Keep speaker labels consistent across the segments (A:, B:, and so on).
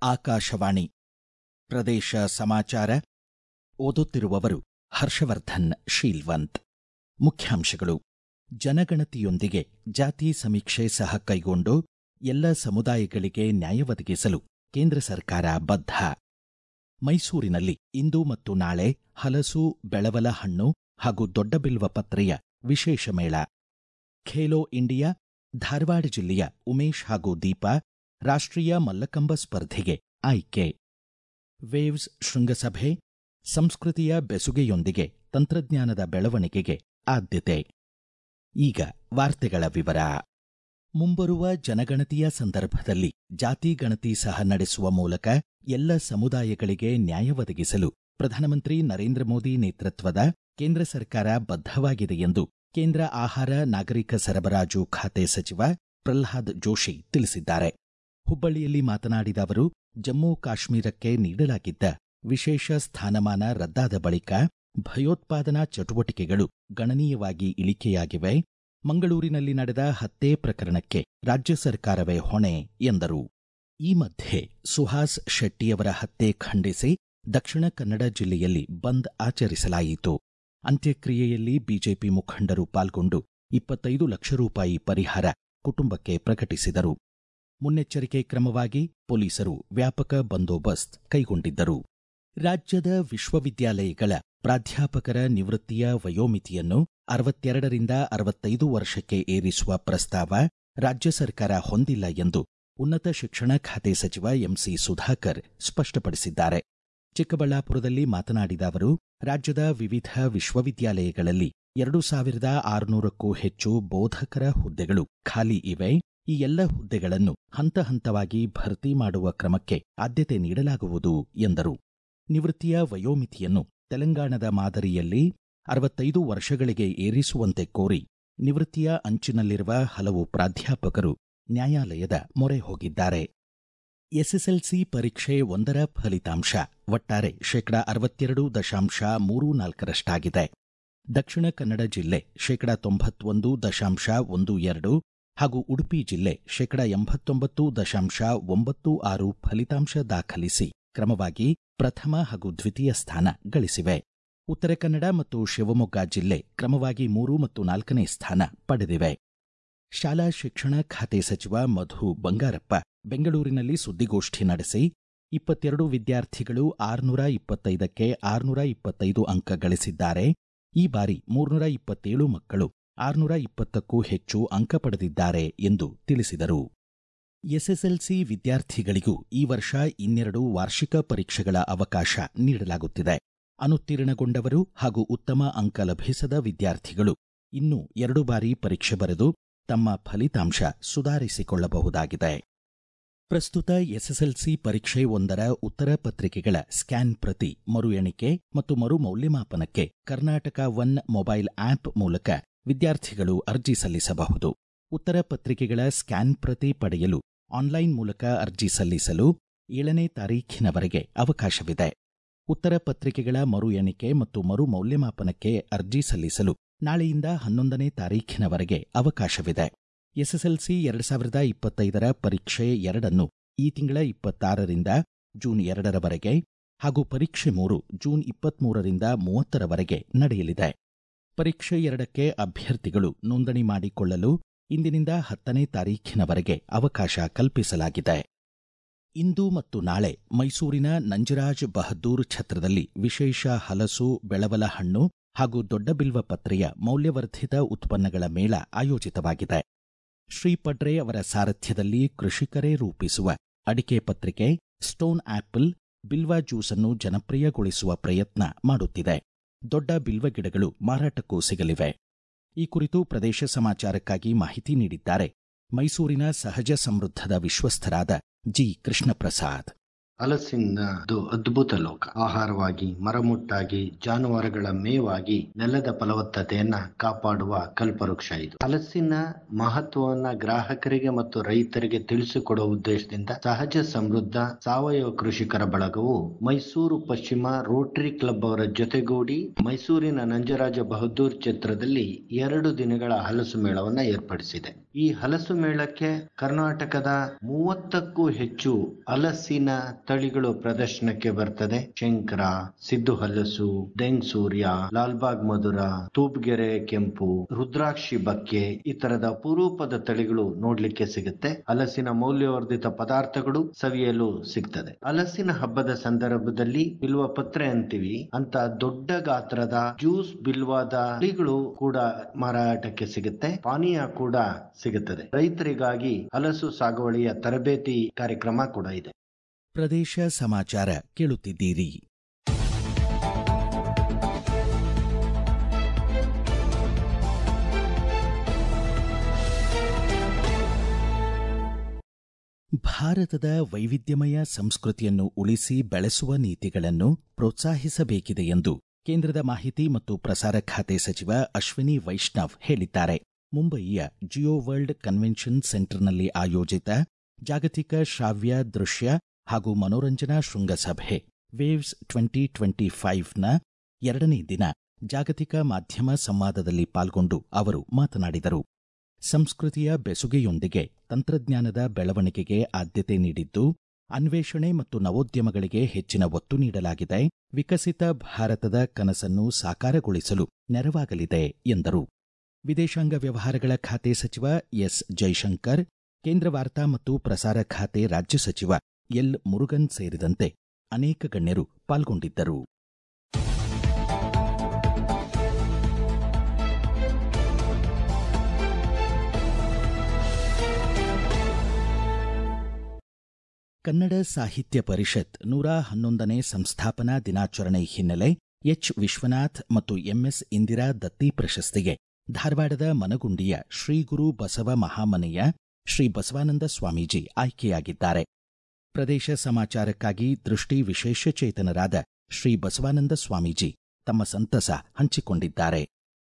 A: ಆಕಾಶವಾಣಿ ಪ್ರದೇಶ ಸಮಾಚಾರ ಓದುತ್ತಿರುವವರು ಹರ್ಷವರ್ಧನ್ ಶೀಲ್ವಂತ್ ಮುಖ್ಯಾಂಶಗಳು ಜನಗಣತಿಯೊಂದಿಗೆ ಜಾತಿ ಸಮೀಕ್ಷೆ ಸಹ ಕೈಗೊಂಡು ಎಲ್ಲ ಸಮುದಾಯಗಳಿಗೆ ನ್ಯಾಯ ಒದಗಿಸಲು ಕೇಂದ್ರ ಸರ್ಕಾರ ಬದ್ಧ ಮೈಸೂರಿನಲ್ಲಿ ಇಂದು ಮತ್ತು ನಾಳೆ ಹಲಸು ಬೆಳವಲ ಹಣ್ಣು ಹಾಗೂ ದೊಡ್ಡಬಿಲ್ವ ಪತ್ರೆಯ ವಿಶೇಷ ಮೇಳ ಖೇಲೋ ಇಂಡಿಯಾ ಧಾರವಾಡ ಜಿಲ್ಲೆಯ ಉಮೇಶ್ ಹಾಗೂ ದೀಪಾ ರಾಷ್ಟ್ರೀಯ ಮಲ್ಲಕಂಬ ಸ್ಪರ್ಧೆಗೆ ಆಯ್ಕೆ ವೇವ್ಸ್ ಶೃಂಗಸಭೆ ಸಂಸ್ಕೃತಿಯ ಬೆಸುಗೆಯೊಂದಿಗೆ ತಂತ್ರಜ್ಞಾನದ ಬೆಳವಣಿಗೆಗೆ ಆದ್ಯತೆ ಈಗ ವಾರ್ತೆಗಳ ವಿವರ ಮುಂಬರುವ ಜನಗಣತಿಯ ಸಂದರ್ಭದಲ್ಲಿ ಜಾತಿ ಗಣತಿ ಸಹ ನಡೆಸುವ ಮೂಲಕ ಎಲ್ಲ ಸಮುದಾಯಗಳಿಗೆ ನ್ಯಾಯ ಒದಗಿಸಲು ಪ್ರಧಾನಮಂತ್ರಿ ನರೇಂದ್ರ ಮೋದಿ ನೇತೃತ್ವದ ಕೇಂದ್ರ ಸರ್ಕಾರ ಬದ್ಧವಾಗಿದೆ ಎಂದು ಕೇಂದ್ರ ಆಹಾರ ನಾಗರಿಕ ಸರಬರಾಜು ಖಾತೆ ಸಚಿವ ಪ್ರಲ್ಹಾದ್ ಜೋಶಿ ತಿಳಿಸಿದ್ದಾರೆ ಹುಬ್ಬಳ್ಳಿಯಲ್ಲಿ ಮಾತನಾಡಿದ ಅವರು ಜಮ್ಮು ಕಾಶ್ಮೀರಕ್ಕೆ ನೀಡಲಾಗಿದ್ದ ವಿಶೇಷ ಸ್ಥಾನಮಾನ ರದ್ದಾದ ಬಳಿಕ ಭಯೋತ್ಪಾದನಾ ಚಟುವಟಿಕೆಗಳು ಗಣನೀಯವಾಗಿ ಇಳಿಕೆಯಾಗಿವೆ ಮಂಗಳೂರಿನಲ್ಲಿ ನಡೆದ ಹತ್ಯೆ ಪ್ರಕರಣಕ್ಕೆ ರಾಜ್ಯ ಸರ್ಕಾರವೇ ಹೊಣೆ ಎಂದರು ಈ ಮಧ್ಯೆ ಸುಹಾಸ್ ಶೆಟ್ಟಿಯವರ ಹತ್ಯೆ ಖಂಡಿಸಿ ದಕ್ಷಿಣ ಕನ್ನಡ ಜಿಲ್ಲೆಯಲ್ಲಿ ಬಂದ್ ಆಚರಿಸಲಾಯಿತು ಅಂತ್ಯಕ್ರಿಯೆಯಲ್ಲಿ ಬಿಜೆಪಿ ಮುಖಂಡರು ಪಾಲ್ಗೊಂಡು ಇಪ್ಪತ್ತೈದು ಲಕ್ಷ ರೂಪಾಯಿ ಪರಿಹಾರ ಕುಟುಂಬಕ್ಕೆ ಪ್ರಕಟಿಸಿದರು ಮುನ್ನೆಚ್ಚರಿಕೆ ಕ್ರಮವಾಗಿ ಪೊಲೀಸರು ವ್ಯಾಪಕ ಬಂದೋಬಸ್ತ್ ಕೈಗೊಂಡಿದ್ದರು ರಾಜ್ಯದ ವಿಶ್ವವಿದ್ಯಾಲಯಗಳ ಪ್ರಾಧ್ಯಾಪಕರ ನಿವೃತ್ತಿಯ ವಯೋಮಿತಿಯನ್ನು ಅರವತ್ತೆರಡರಿಂದ ಅರವತ್ತೈದು ವರ್ಷಕ್ಕೆ ಏರಿಸುವ ಪ್ರಸ್ತಾವ ರಾಜ್ಯ ಸರ್ಕಾರ ಹೊಂದಿಲ್ಲ ಎಂದು ಉನ್ನತ ಶಿಕ್ಷಣ ಖಾತೆ ಸಚಿವ ಎಂಸಿ ಸುಧಾಕರ್ ಸ್ಪಷ್ಟಪಡಿಸಿದ್ದಾರೆ ಚಿಕ್ಕಬಳ್ಳಾಪುರದಲ್ಲಿ ಮಾತನಾಡಿದ ಅವರು ರಾಜ್ಯದ ವಿವಿಧ ವಿಶ್ವವಿದ್ಯಾಲಯಗಳಲ್ಲಿ ಎರಡು ಸಾವಿರದ ಆರುನೂರಕ್ಕೂ ಹೆಚ್ಚು ಬೋಧಕರ ಹುದ್ದೆಗಳು ಖಾಲಿ ಇವೆ ಈ ಎಲ್ಲ ಹುದ್ದೆಗಳನ್ನು ಹಂತ ಹಂತವಾಗಿ ಭರ್ತಿ ಮಾಡುವ ಕ್ರಮಕ್ಕೆ ಆದ್ಯತೆ ನೀಡಲಾಗುವುದು ಎಂದರು ನಿವೃತ್ತಿಯ ವಯೋಮಿತಿಯನ್ನು ತೆಲಂಗಾಣದ ಮಾದರಿಯಲ್ಲಿ ಅರವತ್ತೈದು ವರ್ಷಗಳಿಗೆ ಏರಿಸುವಂತೆ ಕೋರಿ ನಿವೃತ್ತಿಯ ಅಂಚಿನಲ್ಲಿರುವ ಹಲವು ಪ್ರಾಧ್ಯಾಪಕರು ನ್ಯಾಯಾಲಯದ ಮೊರೆ ಹೋಗಿದ್ದಾರೆ ಎಸ್ಎಸ್ಎಲ್ಸಿ ಪರೀಕ್ಷೆ ಒಂದರ ಫಲಿತಾಂಶ ಒಟ್ಟಾರೆ ಶೇಕಡಾ ಅರವತ್ತೆರಡು ದಶಾಂಶ ಮೂರು ನಾಲ್ಕರಷ್ಟಾಗಿದೆ ದಕ್ಷಿಣ ಕನ್ನಡ ಜಿಲ್ಲೆ ಶೇಕಡಾ ತೊಂಬತ್ತೊಂದು ದಶಾಂಶ ಒಂದು ಎರಡು ಹಾಗೂ ಉಡುಪಿ ಜಿಲ್ಲೆ ಶೇಕಡಾ ಎಂಬತ್ತೊಂಬತ್ತು ದಶಾಂಶ ಒಂಬತ್ತು ಆರು ಫಲಿತಾಂಶ ದಾಖಲಿಸಿ ಕ್ರಮವಾಗಿ ಪ್ರಥಮ ಹಾಗೂ ದ್ವಿತೀಯ ಸ್ಥಾನ ಗಳಿಸಿವೆ ಉತ್ತರ ಕನ್ನಡ ಮತ್ತು ಶಿವಮೊಗ್ಗ ಜಿಲ್ಲೆ ಕ್ರಮವಾಗಿ ಮೂರು ಮತ್ತು ನಾಲ್ಕನೇ ಸ್ಥಾನ ಪಡೆದಿವೆ ಶಾಲಾ ಶಿಕ್ಷಣ ಖಾತೆ ಸಚಿವ ಮಧು ಬಂಗಾರಪ್ಪ ಬೆಂಗಳೂರಿನಲ್ಲಿ ಸುದ್ದಿಗೋಷ್ಠಿ ನಡೆಸಿ ಇಪ್ಪತ್ತೆರಡು ವಿದ್ಯಾರ್ಥಿಗಳು ಆರುನೂರ ಇಪ್ಪತ್ತೈದಕ್ಕೆ ಆರುನೂರ ಇಪ್ಪತ್ತೈದು ಅಂಕ ಗಳಿಸಿದ್ದಾರೆ ಈ ಬಾರಿ ಮೂರ್ನೂರ ಇಪ್ಪತ್ತೇಳು ಮಕ್ಕಳು ಆರುನೂರ ಇಪ್ಪತ್ತಕ್ಕೂ ಹೆಚ್ಚು ಅಂಕ ಪಡೆದಿದ್ದಾರೆ ಎಂದು ತಿಳಿಸಿದರು ಎಸ್ಎಸ್ಎಲ್ಸಿ ವಿದ್ಯಾರ್ಥಿಗಳಿಗೂ ಈ ವರ್ಷ ಇನ್ನೆರಡು ವಾರ್ಷಿಕ ಪರೀಕ್ಷೆಗಳ ಅವಕಾಶ ನೀಡಲಾಗುತ್ತಿದೆ ಅನುತ್ತೀರ್ಣಗೊಂಡವರು ಹಾಗೂ ಉತ್ತಮ ಅಂಕ ಲಭಿಸದ ವಿದ್ಯಾರ್ಥಿಗಳು ಇನ್ನೂ ಎರಡು ಬಾರಿ ಪರೀಕ್ಷೆ ಬರೆದು ತಮ್ಮ ಫಲಿತಾಂಶ ಸುಧಾರಿಸಿಕೊಳ್ಳಬಹುದಾಗಿದೆ ಪ್ರಸ್ತುತ ಎಸ್ಎಸ್ಎಲ್ಸಿ ಪರೀಕ್ಷೆ ಒಂದರ ಉತ್ತರ ಪತ್ರಿಕೆಗಳ ಸ್ಕ್ಯಾನ್ ಪ್ರತಿ ಮರು ಎಣಿಕೆ ಮತ್ತು ಮರು ಮೌಲ್ಯಮಾಪನಕ್ಕೆ ಕರ್ನಾಟಕ ಒನ್ ಮೊಬೈಲ್ ಆಪ್ ಮೂಲಕ ವಿದ್ಯಾರ್ಥಿಗಳು ಅರ್ಜಿ ಸಲ್ಲಿಸಬಹುದು ಉತ್ತರ ಪತ್ರಿಕೆಗಳ ಸ್ಕ್ಯಾನ್ ಪ್ರತಿ ಪಡೆಯಲು ಆನ್ಲೈನ್ ಮೂಲಕ ಅರ್ಜಿ ಸಲ್ಲಿಸಲು ಏಳನೇ ತಾರೀಖಿನವರೆಗೆ ಅವಕಾಶವಿದೆ ಉತ್ತರ ಪತ್ರಿಕೆಗಳ ಮರು ಎಣಿಕೆ ಮತ್ತು ಮರು ಮೌಲ್ಯಮಾಪನಕ್ಕೆ ಅರ್ಜಿ ಸಲ್ಲಿಸಲು ನಾಳೆಯಿಂದ ಹನ್ನೊಂದನೇ ತಾರೀಖಿನವರೆಗೆ ಅವಕಾಶವಿದೆ ಎಸ್ಎಸ್ಎಲ್ಸಿ ಎರಡು ಸಾವಿರದ ಇಪ್ಪತ್ತೈದರ ಪರೀಕ್ಷೆ ಎರಡನ್ನು ಈ ತಿಂಗಳ ಇಪ್ಪತ್ತಾರರಿಂದ ಜೂನ್ ಎರಡರವರೆಗೆ ಹಾಗೂ ಪರೀಕ್ಷೆ ಮೂರು ಜೂನ್ ಇಪ್ಪತ್ಮೂರರಿಂದ ಮೂವತ್ತರವರೆಗೆ ನಡೆಯಲಿದೆ ಪರೀಕ್ಷೆ ಎರಡಕ್ಕೆ ಅಭ್ಯರ್ಥಿಗಳು ನೋಂದಣಿ ಮಾಡಿಕೊಳ್ಳಲು ಇಂದಿನಿಂದ ಹತ್ತನೇ ತಾರೀಖಿನವರೆಗೆ ಅವಕಾಶ ಕಲ್ಪಿಸಲಾಗಿದೆ ಇಂದು ಮತ್ತು ನಾಳೆ ಮೈಸೂರಿನ ನಂಜರಾಜ್ ಬಹದ್ದೂರ್ ಛತ್ರದಲ್ಲಿ ವಿಶೇಷ ಹಲಸು ಬೆಳವಲ ಹಣ್ಣು ಹಾಗೂ ದೊಡ್ಡಬಿಲ್ವ ಪತ್ರೆಯ ಮೌಲ್ಯವರ್ಧಿತ ಉತ್ಪನ್ನಗಳ ಮೇಳ ಆಯೋಜಿತವಾಗಿದೆ ಶ್ರೀ ಪಡ್ರೆ ಅವರ ಸಾರಥ್ಯದಲ್ಲಿ ಕೃಷಿಕರೇ ರೂಪಿಸುವ ಅಡಿಕೆ ಪತ್ರಿಕೆ ಸ್ಟೋನ್ ಆಪಲ್ ಬಿಲ್ವ ಜ್ಯೂಸ್ ಅನ್ನು ಜನಪ್ರಿಯಗೊಳಿಸುವ ಪ್ರಯತ್ನ ಮಾಡುತ್ತಿದೆ ದೊಡ್ಡ ಬಿಲ್ವ ಗಿಡಗಳು ಮಾರಾಟಕ್ಕೂ ಸಿಗಲಿವೆ ಈ ಕುರಿತು ಪ್ರದೇಶ ಸಮಾಚಾರಕ್ಕಾಗಿ ಮಾಹಿತಿ ನೀಡಿದ್ದಾರೆ ಮೈಸೂರಿನ ಸಹಜ ಸಮೃದ್ಧದ ವಿಶ್ವಸ್ಥರಾದ ಜಿ ಕೃಷ್ಣಪ್ರಸಾದ್
B: ಹಲಸಿನದು ಅದ್ಭುತ ಲೋಕ ಆಹಾರವಾಗಿ ಮರಮುಟ್ಟಾಗಿ ಜಾನುವಾರುಗಳ ಮೇವಾಗಿ ನೆಲದ ಫಲವತ್ತತೆಯನ್ನ ಕಾಪಾಡುವ ಕಲ್ಪವೃಕ್ಷ ಇದು ಹಲಸಿನ ಮಹತ್ವವನ್ನ ಗ್ರಾಹಕರಿಗೆ ಮತ್ತು ರೈತರಿಗೆ ತಿಳಿಸಿಕೊಡುವ ಉದ್ದೇಶದಿಂದ ಸಹಜ ಸಮೃದ್ಧ ಸಾವಯವ ಕೃಷಿಕರ ಬಳಗವು ಮೈಸೂರು ಪಶ್ಚಿಮ ರೋಟರಿ ಕ್ಲಬ್ ಅವರ ಜೊತೆಗೂಡಿ ಮೈಸೂರಿನ ನಂಜರಾಜ ಬಹದ್ದೂರ್ ಛತ್ರದಲ್ಲಿ ಎರಡು ದಿನಗಳ ಹಲಸು ಮೇಳವನ್ನ ಏರ್ಪಡಿಸಿದೆ ಈ ಹಲಸು ಮೇಳಕ್ಕೆ ಕರ್ನಾಟಕದ ಮೂವತ್ತಕ್ಕೂ ಹೆಚ್ಚು ಹಲಸಿನ ತಳಿಗಳು ಪ್ರದರ್ಶನಕ್ಕೆ ಬರ್ತದೆ ಶಂಕರ ಸಿದ್ದು ಹಲಸು ದೆಂಗ್ ಸೂರ್ಯ ಲಾಲ್ಬಾಗ್ ಮಧುರ ತೂಪ್ಗೆರೆ ಕೆಂಪು ರುದ್ರಾಕ್ಷಿ ಬಕ್ಕೆ ಈ ತರದ ಅಪರೂಪದ ತಳಿಗಳು ನೋಡ್ಲಿಕ್ಕೆ ಸಿಗುತ್ತೆ ಹಲಸಿನ ಮೌಲ್ಯವರ್ಧಿತ ಪದಾರ್ಥಗಳು ಸವಿಯಲು ಸಿಗ್ತದೆ ಹಲಸಿನ ಹಬ್ಬದ ಸಂದರ್ಭದಲ್ಲಿ ಬಿಲ್ವ ಪತ್ರೆ ಅಂತೀವಿ ಅಂತ ದೊಡ್ಡ ಗಾತ್ರದ ಜ್ಯೂಸ್ ಬಿಲ್ವಾದ ತಳಿಗಳು ಕೂಡ ಮಾರಾಟಕ್ಕೆ ಸಿಗುತ್ತೆ ಪಾನೀಯ ಕೂಡ ಸಿಗುತ್ತದೆ ರೈತರಿಗಾಗಿ ಹಲಸು ಸಾಗುವಳಿಯ ತರಬೇತಿ ಕಾರ್ಯಕ್ರಮ ಕೂಡ ಇದೆ
A: ಪ್ರದೇಶ ಸಮಾಚಾರ ಕೇಳುತ್ತಿದ್ದೀರಿ ಭಾರತದ ವೈವಿಧ್ಯಮಯ ಸಂಸ್ಕೃತಿಯನ್ನು ಉಳಿಸಿ ಬೆಳೆಸುವ ನೀತಿಗಳನ್ನು ಪ್ರೋತ್ಸಾಹಿಸಬೇಕಿದೆ ಎಂದು ಕೇಂದ್ರದ ಮಾಹಿತಿ ಮತ್ತು ಪ್ರಸಾರ ಖಾತೆ ಸಚಿವ ಅಶ್ವಿನಿ ವೈಷ್ಣವ್ ಹೇಳಿದ್ದಾರೆ ಮುಂಬಯಿಯ ಜಿಯೋ ವರ್ಲ್ಡ್ ಕನ್ವೆನ್ಷನ್ ಸೆಂಟರ್ನಲ್ಲಿ ಆಯೋಜಿತ ಜಾಗತಿಕ ಶ್ರಾವ್ಯ ದೃಶ್ಯ ಹಾಗೂ ಮನೋರಂಜನಾ ಶೃಂಗಸಭೆ ವೇವ್ಸ್ ಟ್ವೆಂಟಿ ಟ್ವೆಂಟಿ ಫೈವ್ನ ಎರಡನೇ ದಿನ ಜಾಗತಿಕ ಮಾಧ್ಯಮ ಸಂವಾದದಲ್ಲಿ ಪಾಲ್ಗೊಂಡು ಅವರು ಮಾತನಾಡಿದರು ಸಂಸ್ಕೃತಿಯ ಬೆಸುಗೆಯೊಂದಿಗೆ ತಂತ್ರಜ್ಞಾನದ ಬೆಳವಣಿಗೆಗೆ ಆದ್ಯತೆ ನೀಡಿದ್ದು ಅನ್ವೇಷಣೆ ಮತ್ತು ನವೋದ್ಯಮಗಳಿಗೆ ಹೆಚ್ಚಿನ ಒತ್ತು ನೀಡಲಾಗಿದೆ ವಿಕಸಿತ ಭಾರತದ ಕನಸನ್ನು ಸಾಕಾರಗೊಳಿಸಲು ನೆರವಾಗಲಿದೆ ಎಂದರು ವಿದೇಶಾಂಗ ವ್ಯವಹಾರಗಳ ಖಾತೆ ಸಚಿವ ಎಸ್ ಜೈಶಂಕರ್ ಕೇಂದ್ರ ವಾರ್ತಾ ಮತ್ತು ಪ್ರಸಾರ ಖಾತೆ ರಾಜ್ಯ ಸಚಿವ ಎಲ್ ಮುರುಗನ್ ಸೇರಿದಂತೆ ಅನೇಕ ಗಣ್ಯರು ಪಾಲ್ಗೊಂಡಿದ್ದರು ಕನ್ನಡ ಸಾಹಿತ್ಯ ಪರಿಷತ್ ನೂರ ಹನ್ನೊಂದನೇ ಸಂಸ್ಥಾಪನಾ ದಿನಾಚರಣೆ ಹಿನ್ನೆಲೆ ಎಚ್ ವಿಶ್ವನಾಥ್ ಮತ್ತು ಎಂಎಸ್ ಇಂದಿರಾ ದತ್ತಿ ಪ್ರಶಸ್ತಿಗೆ ಧಾರವಾಡದ ಮನಗುಂಡಿಯ ಶ್ರೀ ಗುರು ಬಸವ ಮಹಾಮನೆಯ ಶ್ರೀ ಬಸವಾನಂದ ಸ್ವಾಮೀಜಿ ಆಯ್ಕೆಯಾಗಿದ್ದಾರೆ ಪ್ರದೇಶ ಸಮಾಚಾರಕ್ಕಾಗಿ ದೃಷ್ಟಿ ವಿಶೇಷಚೇತನರಾದ ಶ್ರೀ ಬಸವಾನಂದ ಸ್ವಾಮೀಜಿ ತಮ್ಮ ಸಂತಸ ಹಂಚಿಕೊಂಡಿದ್ದಾರೆ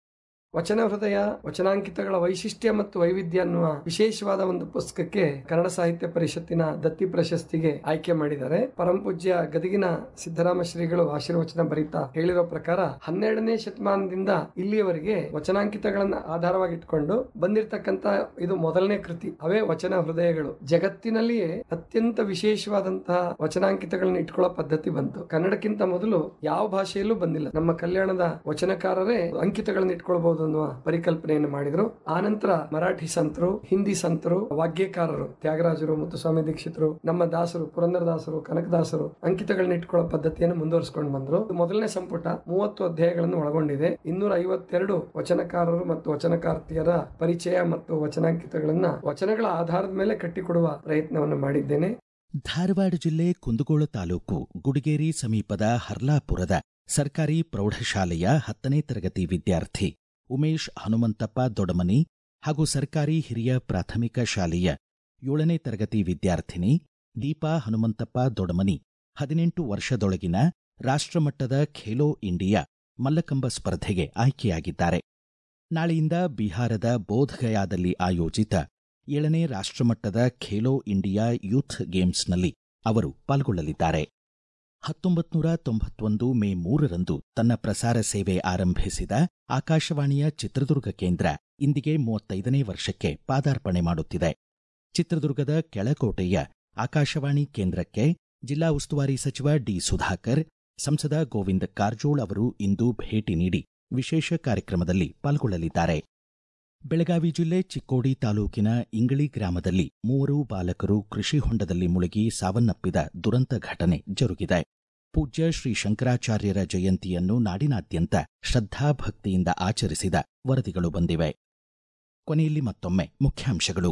C: ವಚನ ಹೃದಯ ವಚನಾಂಕಿತಗಳ ವೈಶಿಷ್ಟ್ಯ ಮತ್ತು ವೈವಿಧ್ಯ ಅನ್ನುವ ವಿಶೇಷವಾದ ಒಂದು ಪುಸ್ತಕಕ್ಕೆ ಕನ್ನಡ ಸಾಹಿತ್ಯ ಪರಿಷತ್ತಿನ ದತ್ತಿ ಪ್ರಶಸ್ತಿಗೆ ಆಯ್ಕೆ ಮಾಡಿದ್ದಾರೆ ಪರಮಪೂಜ್ಯ ಗದಗಿನ ಸಿದ್ದರಾಮ ಶ್ರೀಗಳು ಆಶೀರ್ವಚನ ಬರೀತಾ ಹೇಳಿರೋ ಪ್ರಕಾರ ಹನ್ನೆರಡನೇ ಶತಮಾನದಿಂದ ಇಲ್ಲಿಯವರೆಗೆ ವಚನಾಂಕಿತಗಳನ್ನ ಆಧಾರವಾಗಿಟ್ಕೊಂಡು ಬಂದಿರತಕ್ಕಂತ ಇದು ಮೊದಲನೇ ಕೃತಿ ಅವೇ ವಚನ ಹೃದಯಗಳು ಜಗತ್ತಿನಲ್ಲಿಯೇ ಅತ್ಯಂತ ವಿಶೇಷವಾದಂತಹ ವಚನಾಂಕಿತಗಳನ್ನ ಇಟ್ಕೊಳ್ಳೋ ಪದ್ಧತಿ ಬಂತು ಕನ್ನಡಕ್ಕಿಂತ ಮೊದಲು ಯಾವ ಭಾಷೆಯಲ್ಲೂ ಬಂದಿಲ್ಲ ನಮ್ಮ ಕಲ್ಯಾಣದ ವಚನಕಾರರೇ ಅಂಕಿತಗಳನ್ನ ಇಟ್ಕೊಳ್ಬಹುದು ಅನ್ನುವ ಪರಿಕಲ್ಪನೆಯನ್ನು ಮಾಡಿದ್ರು ಆನಂತರ ಮರಾಠಿ ಸಂತರು ಹಿಂದಿ ಸಂತರು ವಾಗ್ಯಕಾರರು ತ್ಯಾಗರಾಜರು ಮತ್ತು ಸ್ವಾಮಿ ದೀಕ್ಷಿತರು ನಮ್ಮ ದಾಸರು ಪುರಂದರದಾಸರು ಕನಕದಾಸರು ಅಂಕಿತಗಳನ್ನ ಇಟ್ಕೊಳ್ಳೋ ಪದ್ಧತಿಯನ್ನು ಮುಂದುವರಿಸಿಕೊಂಡು ಬಂದ್ರು ಇದು ಮೊದಲನೇ ಸಂಪುಟ ಮೂವತ್ತು ಅಧ್ಯಾಯಗಳನ್ನು ಒಳಗೊಂಡಿದೆ ಇನ್ನೂರ ಐವತ್ತೆರಡು ವಚನಕಾರರು ಮತ್ತು ವಚನಕಾರ್ತಿಯರ ಪರಿಚಯ ಮತ್ತು ವಚನಾಂಕಿತಗಳನ್ನ ವಚನಗಳ ಆಧಾರದ ಮೇಲೆ ಕಟ್ಟಿಕೊಡುವ ಪ್ರಯತ್ನವನ್ನು ಮಾಡಿದ್ದೇನೆ
A: ಧಾರವಾಡ ಜಿಲ್ಲೆ ಕುಂದಗೋಳ ತಾಲೂಕು ಗುಡಿಗೇರಿ ಸಮೀಪದ ಹರ್ಲಾಪುರದ ಸರ್ಕಾರಿ ಪ್ರೌಢಶಾಲೆಯ ಹತ್ತನೇ ತರಗತಿ ವಿದ್ಯಾರ್ಥಿ ಉಮೇಶ್ ಹನುಮಂತಪ್ಪ ದೊಡಮನಿ ಹಾಗೂ ಸರ್ಕಾರಿ ಹಿರಿಯ ಪ್ರಾಥಮಿಕ ಶಾಲೆಯ ಏಳನೇ ತರಗತಿ ವಿದ್ಯಾರ್ಥಿನಿ ದೀಪಾ ಹನುಮಂತಪ್ಪ ದೊಡಮನಿ ಹದಿನೆಂಟು ವರ್ಷದೊಳಗಿನ ರಾಷ್ಟ್ರಮಟ್ಟದ ಖೇಲೋ ಇಂಡಿಯಾ ಮಲ್ಲಕಂಬ ಸ್ಪರ್ಧೆಗೆ ಆಯ್ಕೆಯಾಗಿದ್ದಾರೆ ನಾಳೆಯಿಂದ ಬಿಹಾರದ ಬೋಧ್ಗಯಾದಲ್ಲಿ ಆಯೋಜಿತ ಏಳನೇ ರಾಷ್ಟ್ರಮಟ್ಟದ ಖೇಲೋ ಇಂಡಿಯಾ ಯೂತ್ ಗೇಮ್ಸ್ನಲ್ಲಿ ಅವರು ಪಾಲ್ಗೊಳ್ಳಲಿದ್ದಾರೆ ಹತ್ತೊಂಬತ್ತು ನೂರ ತೊಂಬತ್ತೊಂದು ಮೇ ಮೂರರಂದು ತನ್ನ ಪ್ರಸಾರ ಸೇವೆ ಆರಂಭಿಸಿದ ಆಕಾಶವಾಣಿಯ ಚಿತ್ರದುರ್ಗ ಕೇಂದ್ರ ಇಂದಿಗೆ ಮೂವತ್ತೈದನೇ ವರ್ಷಕ್ಕೆ ಪಾದಾರ್ಪಣೆ ಮಾಡುತ್ತಿದೆ ಚಿತ್ರದುರ್ಗದ ಕೆಳಕೋಟೆಯ ಆಕಾಶವಾಣಿ ಕೇಂದ್ರಕ್ಕೆ ಜಿಲ್ಲಾ ಉಸ್ತುವಾರಿ ಸಚಿವ ಡಿ ಸುಧಾಕರ್ ಸಂಸದ ಗೋವಿಂದ ಕಾರಜೋಳ್ ಅವರು ಇಂದು ಭೇಟಿ ನೀಡಿ ವಿಶೇಷ ಕಾರ್ಯಕ್ರಮದಲ್ಲಿ ಪಾಲ್ಗೊಳ್ಳಲಿದ್ದಾರೆ ಬೆಳಗಾವಿ ಜಿಲ್ಲೆ ಚಿಕ್ಕೋಡಿ ತಾಲೂಕಿನ ಇಂಗಳಿ ಗ್ರಾಮದಲ್ಲಿ ಮೂವರು ಬಾಲಕರು ಕೃಷಿ ಹೊಂಡದಲ್ಲಿ ಮುಳುಗಿ ಸಾವನ್ನಪ್ಪಿದ ದುರಂತ ಘಟನೆ ಜರುಗಿದೆ ಪೂಜ್ಯ ಶ್ರೀ ಶಂಕರಾಚಾರ್ಯರ ಜಯಂತಿಯನ್ನು ನಾಡಿನಾದ್ಯಂತ ಶ್ರದ್ಧಾಭಕ್ತಿಯಿಂದ ಆಚರಿಸಿದ ವರದಿಗಳು ಬಂದಿವೆ ಕೊನೆಯಲ್ಲಿ ಮತ್ತೊಮ್ಮೆ ಮುಖ್ಯಾಂಶಗಳು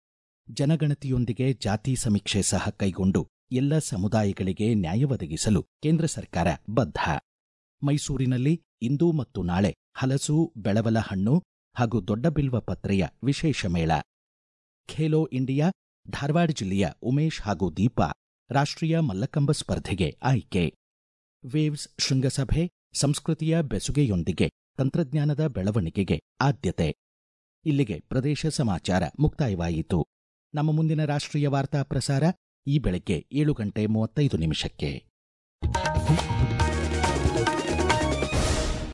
A: ಜನಗಣತಿಯೊಂದಿಗೆ ಜಾತಿ ಸಮೀಕ್ಷೆ ಸಹ ಕೈಗೊಂಡು ಎಲ್ಲ ಸಮುದಾಯಗಳಿಗೆ ನ್ಯಾಯ ಒದಗಿಸಲು ಕೇಂದ್ರ ಸರ್ಕಾರ ಬದ್ಧ ಮೈಸೂರಿನಲ್ಲಿ ಇಂದು ಮತ್ತು ನಾಳೆ ಹಲಸು ಬೆಳವಲ ಹಣ್ಣು ಹಾಗೂ ದೊಡ್ಡಬಿಲ್ವ ಪತ್ರೆಯ ವಿಶೇಷ ಮೇಳ ಖೇಲೋ ಇಂಡಿಯಾ ಧಾರವಾಡ ಜಿಲ್ಲೆಯ ಉಮೇಶ್ ಹಾಗೂ ದೀಪಾ ರಾಷ್ಟ್ರೀಯ ಮಲ್ಲಕಂಬ ಸ್ಪರ್ಧೆಗೆ ಆಯ್ಕೆ ವೇವ್ಸ್ ಶೃಂಗಸಭೆ ಸಂಸ್ಕೃತಿಯ ಬೆಸುಗೆಯೊಂದಿಗೆ ತಂತ್ರಜ್ಞಾನದ ಬೆಳವಣಿಗೆಗೆ ಆದ್ಯತೆ ಇಲ್ಲಿಗೆ ಪ್ರದೇಶ ಸಮಾಚಾರ ಮುಕ್ತಾಯವಾಯಿತು ನಮ್ಮ ಮುಂದಿನ ರಾಷ್ಟ್ರೀಯ ವಾರ್ತಾ ಪ್ರಸಾರ ಈ ಬೆಳಗ್ಗೆ ಏಳು ಗಂಟೆ ಮೂವತ್ತೈದು ನಿಮಿಷಕ್ಕೆ